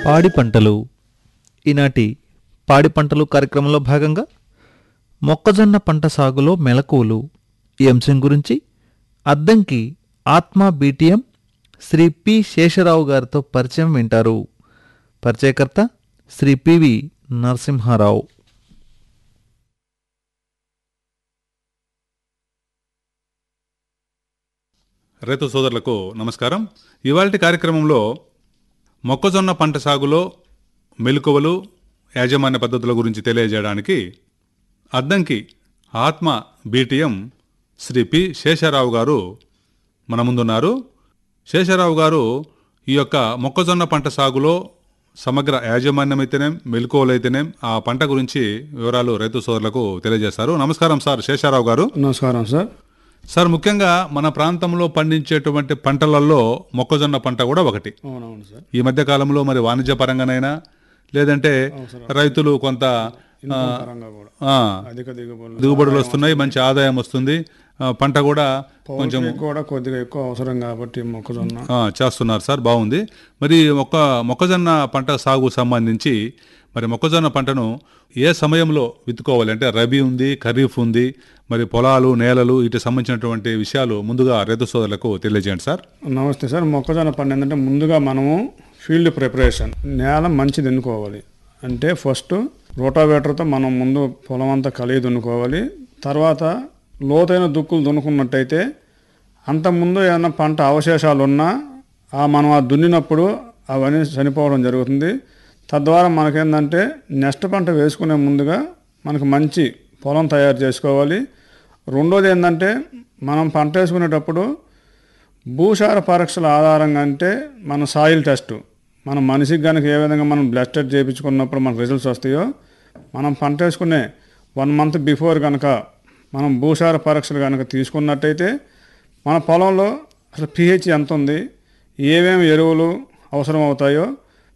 పాడి పంటలు ఈనాటి పాడి పంటలు కార్యక్రమంలో భాగంగా మొక్కజొన్న పంట సాగులో మెలకువలు ఈ అంశం గురించి అద్దంకి ఆత్మ బీటీఎం శ్రీ పి శేషరావు గారితో పరిచయం వింటారు పరిచయకర్త శ్రీ పివి నరసింహారావు రైతు సోదరులకు నమస్కారం ఇవాళ కార్యక్రమంలో మొక్కజొన్న పంట సాగులో మెలకువలు యాజమాన్య పద్ధతుల గురించి తెలియజేయడానికి అద్దంకి ఆత్మ బీటీఎం శ్రీ పి శేషారావు గారు మన ముందున్నారు శేషారావు గారు ఈ యొక్క మొక్కజొన్న పంట సాగులో సమగ్ర యాజమాన్యం అయితేనేం మెలకువలు అయితేనేం ఆ పంట గురించి వివరాలు రైతు సోదరులకు తెలియజేస్తారు నమస్కారం సార్ శేషారావు గారు నమస్కారం సార్ సార్ ముఖ్యంగా మన ప్రాంతంలో పండించేటువంటి పంటలలో మొక్కజొన్న పంట కూడా ఒకటి అవునవును సార్ ఈ మధ్య కాలంలో మరి వాణిజ్య పరంగానైనా లేదంటే రైతులు కొంత ఆ, పరంగా కూడా ఆ, అధిక దిగుబడులు దిగుబడులు వస్తున్నాయి మంచి ఆదాయం వస్తుంది ఆ, పంట కూడా కొంచెం పౌల్ట్రీకి కూడా కొద్దిగా ఎక్కువ అవసరం కాబట్టి మొక్కజొన్న ఆ, చేస్తున్నారు సార్ బాగుంది మరి ఒక మొక్కజొన్న పంట సాగు సంబంధించి మరి మొక్కజొన్న పంటను ఏ సమయంలో విత్తుకోవాలి అంటే రబీ ఉంది ఖరీఫ్ ఉంది మరి పొలాలు నేలలు వీటికి సంబంధించినటువంటి విషయాలు ముందుగా రైతు సోదరులకు తెలియజేయండి సార్ నమస్తే సార్ మొక్కజొన్న పండు ఏంటంటే ముందుగా మనము ఫీల్డ్ ప్రిపరేషన్ నేల మంచిది ఎన్నుకోవాలి అంటే ఫస్ట్ రోటావేటర్తో మనం ముందు పొలం అంతా కలిగి దున్నుకోవాలి తర్వాత లోతైన దుక్కులు దున్నుకున్నట్టయితే అంతకుముందు ఏదైనా పంట అవశేషాలు ఉన్నా ఆ మనం ఆ దున్నినప్పుడు అవన్నీ చనిపోవడం జరుగుతుంది తద్వారా మనకేంటంటే నెక్స్ట్ పంట వేసుకునే ముందుగా మనకు మంచి పొలం తయారు చేసుకోవాలి రెండోది ఏంటంటే మనం పంట వేసుకునేటప్పుడు భూసార పరీక్షల ఆధారంగా అంటే మన సాయిల్ టెస్ట్ మన మనిషికి కనుక ఏ విధంగా మనం బ్లడ్ టెస్ట్ చేయించుకున్నప్పుడు మనకు రిజల్ట్స్ వస్తాయో మనం పంట వేసుకునే వన్ మంత్ బిఫోర్ కనుక మనం భూసార పరీక్షలు కనుక తీసుకున్నట్టయితే మన పొలంలో అసలు పిహెచ్ ఎంత ఉంది ఏమేమి ఎరువులు అవసరం అవుతాయో